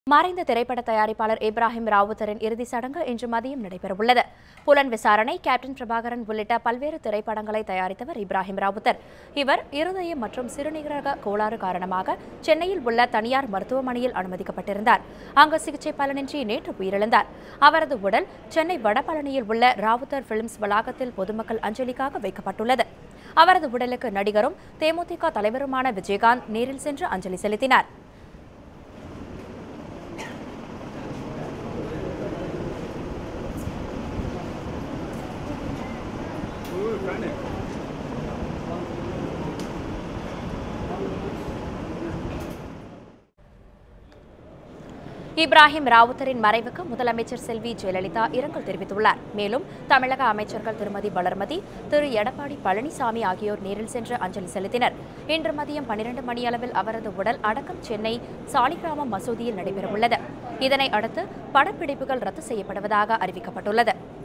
மறைந்த திரைப்பட தயாரிப்பாளர் இப்ராஹிம் ராவுத்தரின் இறுதிச் சடங்கு இன்று மதியம் நடைபெறவுள்ளது புலன் விசாரணை கேப்டன் பிரபாகரன் உள்ளிட்ட பல்வேறு திரைப்படங்களை தயாரித்தவர் இப்ராஹிம் ராவுத்தர் இவர் இருதயம் மற்றும் சிறுநீரக கோளாறு காரணமாக சென்னையில் உள்ள தனியார் மருத்துவமனையில் அனுமதிக்கப்பட்டிருந்தார் அங்கு சிகிச்சை பலனின்றி நேற்று உயிரிழந்தார் அவரது உடல் சென்னை வடபழனியில் உள்ள ராவுத்தர் பிலிம்ஸ் வளாகத்தில் பொதுமக்கள் அஞ்சலிக்காக வைக்கப்பட்டுள்ளது அவரது உடலுக்கு நடிகரும் தேமுதிக தலைவருமான விஜயகாந்த் நேரில் சென்று அஞ்சலி செலுத்தினார் இப்ராஹிம் ராவுத்தரின் மறைவுக்கு முதலமைச்சர் செல்வி ஜெயலலிதா இரங்கல் தெரிவித்துள்ளார் மேலும் தமிழக அமைச்சர்கள் திருமதி வளர்மதி திரு எடப்பாடி பழனிசாமி ஆகியோர் நேரில் சென்று அஞ்சலி செலுத்தினர் இன்று மதியம் பன்னிரண்டு மணியளவில் அவரது உடல் அடக்கம் சென்னை சாலிகிராமம் மசூதியில் நடைபெறவுள்ளது இதனை அடுத்து படப்பிடிப்புகள் ரத்து செய்யப்படுவதாக அறிவிக்கப்பட்டுள்ளது